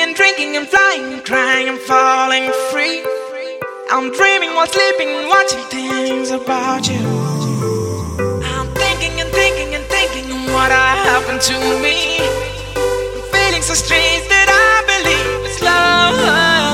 and drinking and flying and crying and falling free. I'm dreaming while sleeping, watching things about you. I'm thinking and thinking and thinking what happened to me. I'm feeling so strange that I believe it's love.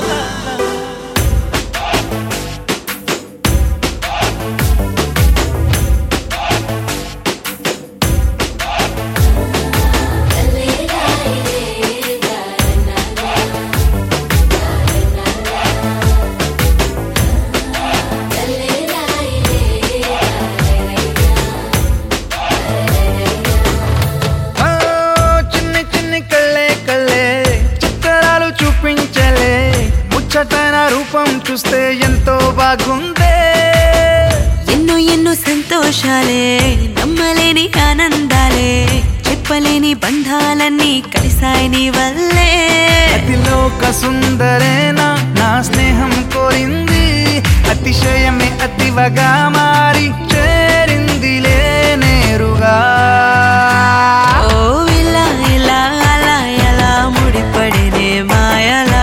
ఓ చిన్ని చిన్ని కళ్ళే కళ్ళే చిత్రాలు చూపించలే ముచ్చటైన రూపం చూస్తే ఎంతో బాగుందే ఎన్నో ఎన్నో సంతోషాలే నమ్మలేని ఆనందాలే చెప్పలేని బంధాలన్నీ కలిసాయి నీ వల్లే అతిలోక సుందరేనా నా స్నేహం కోరింది అతిశయమే అతివగా మారి చేరిందిలే నేరుగా ఓ ఇలా ఇలా అలా ఎలా ముడిపడినే మాయలా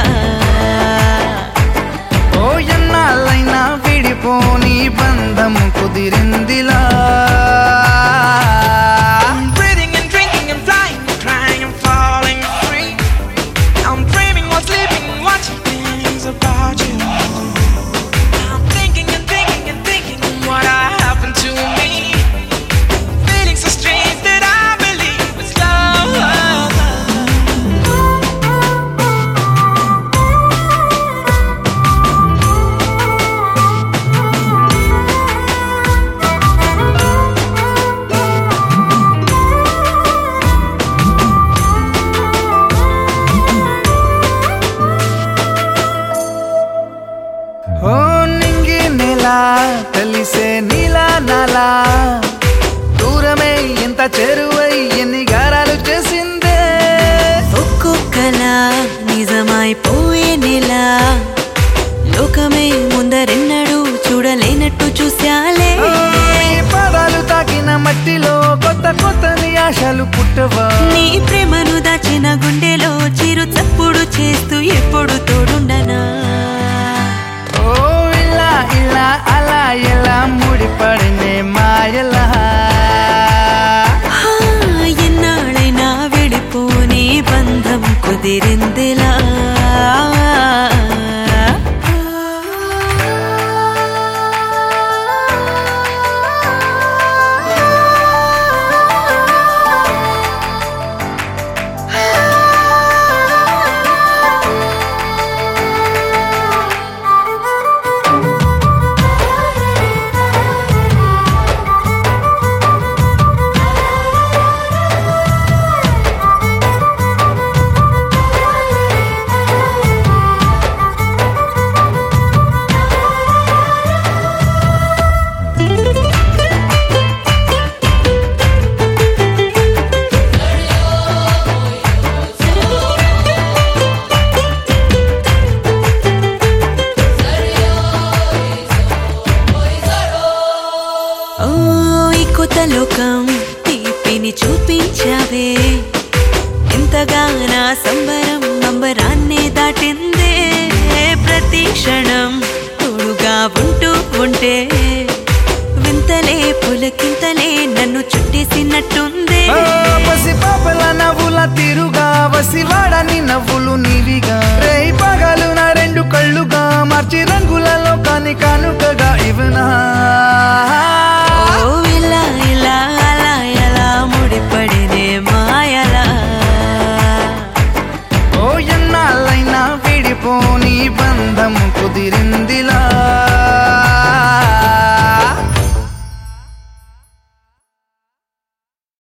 ఓ ఎన్నాళ్ళైనా విడిపోని బంధం కుదిరిందిలా I'm breathing and drinking and flying and crying and falling free. I'm dreaming while sleeping, watching things about you. I'm thinking and thinking and thinking what happened to me. Feeling so strange that I believe it's love. ఓ నింగి నెల కలిసే నీలా నాలా దూరమే ఎంత చేరువై ఎన్ని గారాలు చేసిందే ఒక్కొక్కలా నిజమైపోయే నెల లోకమే ముందరెన్నడూ చూడలేనట్టు చూశాలే ఓ, ఈ పాదాలు తాకిన మట్టిలో కొత్త కొత్తని ఆశలు పుట్టవా నీ ప్రేమను దాచిన గుండెలో చిరు చప్పుడు చేస్తూ ఎప్పుడు తోడుండనా ఓ ఇలా ఇలా అలా ఎలా ముడిపడినే మాయలా హా, ఎన్నాళ్ళైనా విడిపోని బంధం కుదిరిందిలా ఓ ఈ కొత్త లోకం తీపిని చూపించావే ఎంతగా నా సంబరం అంబరాన్నే దాటిందే ప్రతి క్షణం తోడుగా ఉంటూ ఉంటే వింతలే పులకింతలే నన్ను చుట్టేసినట్టుందే ఓ, పసి పాపల నవ్వుల తీరుగా వసివాడని నవ్వులు నీవిగా రేయి పగలు నా రెండు కళ్ళుగా మార్చి రంగులలో కాని కానుకగా ఇవనా ఓ ఇలా ఇలా అలా ఎలా ముడిపడినే మాయలా ఓ ఎన్నాళ్ళైనా విడిపోని బంధం కుదిరింది